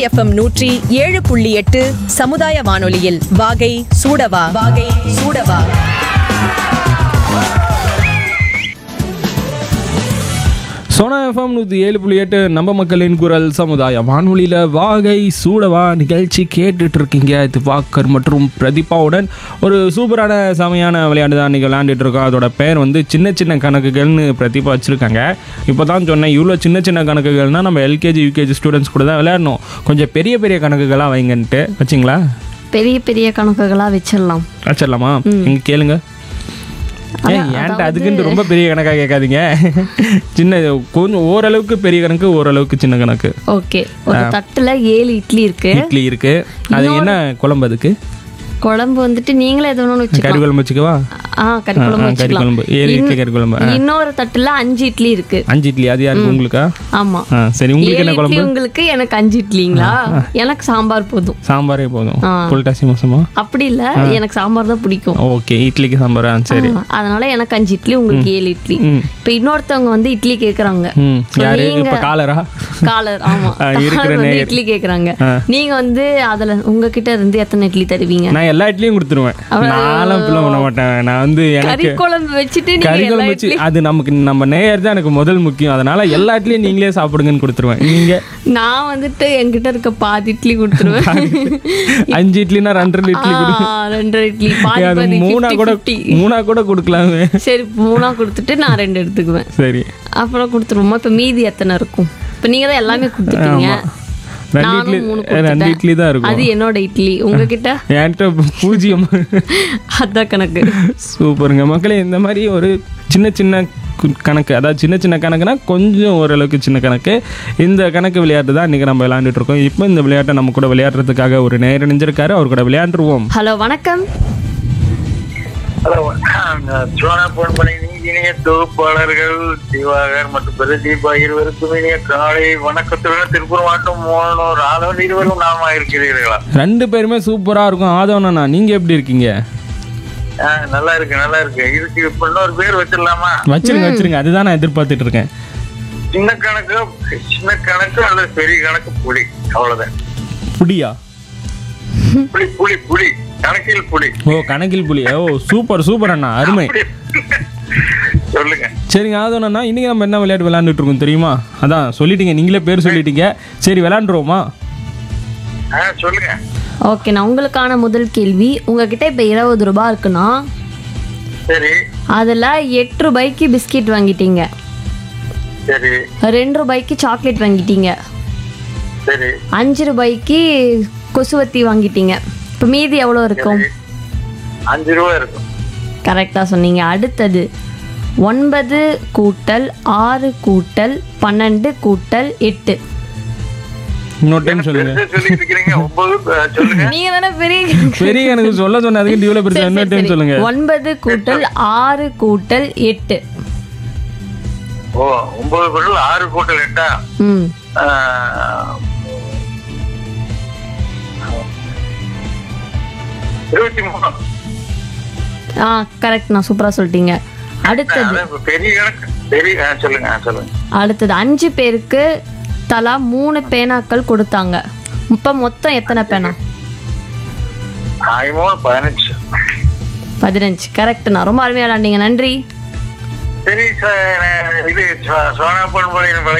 FM நூற்றி ஏழு புள்ளி எட்டு சமுதாய வானொலியில் வாகை சூடவா வாகை சூடவா சோனா எஃப்எம் நூற்றி ஏழு புள்ளி எட்டு நம்ம மக்களின் குரல் சமுதாய வானொலியில் வாகை சூடவா நிகழ்ச்சி கேட்டுட்டு இருக்கீங்க திவாக்கர் மற்றும் பிரதீபாவுடன் ஒரு சூப்பரான செமையான விளையாட்டு தான் இன்றைக்கி விளையாண்டுட்டு இருக்கோம் அதோட பேர் வந்து சின்ன சின்ன கணக்குகள்னு பிரதீபா வச்சுருக்காங்க இப்போ தான் சொன்னேன் இவ்வளோ சின்ன சின்ன கணக்குகள்னால் நம்ம எல்கேஜி யூகேஜி ஸ்டூடெண்ட்ஸ் கூட தான் விளையாடணும் கொஞ்சம் பெரிய பெரிய கணக்குகளாக வைங்கன்ட்டு வச்சிங்களா பெரிய பெரிய கணக்குகளா வச்சிடலாம் வச்சிடலாமா இங்கே கேளுங்க ஏன் ஏன்ட்ட அதுக்குன்ட்டு ரொம்ப பெரிய கணக்காக கேட்காதீங்க சின்ன கொஞ்சம் ஓரளவுக்கு பெரிய கணக்கு ஓரளவுக்கு சின்ன கணக்கு ஓகே ஒரு தட்டுல ஏழு இட்லி இருக்கு இட்லி இருக்கு அது என்ன குழம்பு அதுக்கு குழம்பு வந்துட்டு நீங்களே எது வேணும்னு கறி வச்சுக்கலாம் குழம்பு வச்சுக்கவா ஆ கறி குழம்பு ஆ, கறி வச்சுக்கலாம் குழம்பு ஏழு இட்லி கறி குழம்பு ஆ. இன்னொரு தட்டுல அஞ்சு இட்லி இருக்கு அஞ்சு இட்லி அது யாருக்கு உங்களுக்கா ஆமா ஆ சரி உங்களுக்கு ஏழு என்ன இட்லி குழம்பு உங்களுக்கு எனக்கு அஞ்சு இட்லிங்களா எனக்கு சாம்பார் போதும் சாம்பாரே போதும் ஆ. புல்டாசி மோசமா அப்படி இல்ல எனக்கு சாம்பார் தான் பிடிக்கும் ஓகே இட்லிக்கு சாம்பாரா சரி ஆ, அதனால எனக்கு அஞ்சு இட்லி உங்களுக்கு ஏழு இட்லி ம். இப்ப இன்னொருத்தவங்க வந்து இட்லி கேக்குறாங்க ம் So, யாரு நீங்க- இப்போ காலரா காலர் ஆமா ஆ, இருக்கிற காலர் வந்து நேயர். இட்லி கேக்குறாங்க ஆ. நீங்க வந்து அதுல உங்ககிட்ட இருந்து எத்தனை இட்லி தருவீங்க நான் எல்லா இட்லியும் கொடுத்துருவேன் நானும் இப்பெல்லாம் பண்ண மாட்டேன் நான் வந்து கறி எனக்கு குழம்பு வச்சுட்டு நீங்க கறி எல்லா குழம்பு வச்சு இட்லி அது நமக்கு நம்ம நேயர் தான் எனக்கு முதல் முக்கியம் அதனால எல்லா இட்லியும் நீங்களே சாப்பிடுங்கன்னு கொடுத்துருவேன் நீங்க நான் வந்துட்டு என்கிட்ட இருக்க பாதி இட்லி கொடுத்துருவேன் அஞ்சு இட்லினா ரெண்டு ரெண்டு இட்லி கொடு ஆ, ரெண்டரை இட்லி பாதி அது பாதி மூணா 50, கூட 50. மூணா கூட கொடுக்கலாமே சரி மூணா கொடுத்துட்டு நான் ரெண்டு எடுத்துக்குவேன் சரி அப்புறம் கொடுத்துருவோமா இப்ப மீதி எத்தனை இருக்கும் இப்ப நீங்க தான் எல்லாமே கொடுத்துட்டீங்க ஆமா. ரெண்டு நானும் இட்லி மூணு ரெண்டு கொடுத்துட்டேன். இட்லி தான் இருக்கும் அது என்னோட இட்லி உங்ககிட்ட என்கிட்ட பூஜ்ஜியம் அதான் கணக்கு சூப்பருங்க மக்களே இந்த மாதிரி ஒரு சின்ன சின்ன கு- கணக்கு அதாவது சின்ன சின்ன கணக்குனா கொஞ்சம் ஓரளவுக்கு சின்ன கணக்கு இந்த கணக்கு விளையாட்டு தான் இன்றைக்கி நம்ம விளையாண்டுட்டு இருக்கோம் இப்போ இந்த விளையாட்டை நம்ம கூட விளையாடுறதுக்காக ஒரு நேரம் நினைஞ்சிருக்காரு அவர் கூட விளையாண்டுருவோம் ஹலோ வணக்கம் ஹலோ சோனா போன் பண்ணி இனிய தொகுப்பாளர்கள் திவாகர் மற்றும் பிரதீபா இருவருக்கும் இனிய காலை வணக்கத்துடன் திருப்பூர் மாவட்டம் மோனூர் ஆதவன் இருவரும் நாம இருக்கிறீர்களா ரெண்டு பேருமே சூப்பராக இருக்கும் ஆதவனா நீங்கள் எப்படி இருக்கீங்க ஆ, நல்லா இருக்கு நல்லா இருக்கு இதுக்கு இப்ப இன்னொரு பேர் வச்சிடலாமா வச்சிருங்க வச்சிருங்க அதுதான் நான் எதிர்பார்த்துட்டு இருக்கேன் சின்ன கணக்கு சின்ன கணக்கு அல்லது பெரிய கணக்கு புலி அவ்வளவுதான் புடியா புலி புலி புலி கணக்கில் புலி ஓ கணக்கில் புலி ஓ சூப்பர் சூப்பர் அண்ணா அருமை அப்படி. சொல்லுங்க சரிங்க ஆதவனா இன்னைக்கு நம்ம என்ன விளையாட்டு விளையாண்டுட்டு இருக்கோம் தெரியுமா அதான் சொல்லிட்டீங்க நீங்களே பேர் சொல்லிட்டீங்க சரி விளையாண்டுருவோமா ஆ சொல்லுங்க ஓகே நான் உங்களுக்கான முதல் கேள்வி உங்ககிட்ட இப்போ இருபது ரூபாய் இருக்குன்னா சரி அதில் எட்டு ரூபாய்க்கு பிஸ்கெட் வாங்கிட்டீங்க சரி ரெண்டு ரூபாய்க்கு சாக்லேட் வாங்கிட்டீங்க சரி அஞ்சு ரூபாய்க்கு கொசுவத்தி வாங்கிட்டீங்க இப்போ மீதி எவ்வளோ இருக்கும் அஞ்சு ரூபா இருக்கும் கரெக்டாக சொன்னீங்க அடுத்தது ஒன்பது கூட்டல் ஆறு கூட்டல் பன்னெண்டு கூட்டல் எட்டு இன்னொரு டைம் சொல்லுங்க பெருசா சொல்லிட்டு இருக்கிறீங்க ஒன்பது ஆ, சொல்லுங்க நீங்க தானே பெரிய பெரிய எனக்கு சொல்ல சொன்ன அதுக்கு இவ்வளோ பெருசா சரி, இன்னொரு சரி, டைம் சரி. சொல்லுங்க ஒன்பது கூட்டல் ஆறு கூட்டல் எட்டு ஓ ஒன்பது பொருள் ஆறு கூட்டல் எட்டா ம் ஆஹ், இருபத்தி மூணு ஆ கரெக்ட் நான் சூப்பராக சொல்லிட்டீங்க அடுத்தது அதான் இப்ப பெரிய கணக்கு பெரிய ஆ, சொல்லுங்க ஆ, சொல்லுங்க அடுத்தது அஞ்சு பேருக்கு தலா மூணு பேனாக்கள் கொடுத்தாங்க இப்போ மொத்தம் எத்தனை பேனா ஆய் மூணு பதினஞ்சு பதினஞ்சு கரெக்ட் நான் ரொம்ப அருமையாக விளாண்டீங்க நன்றி சரி சார் இது சோ- சோனா பொன்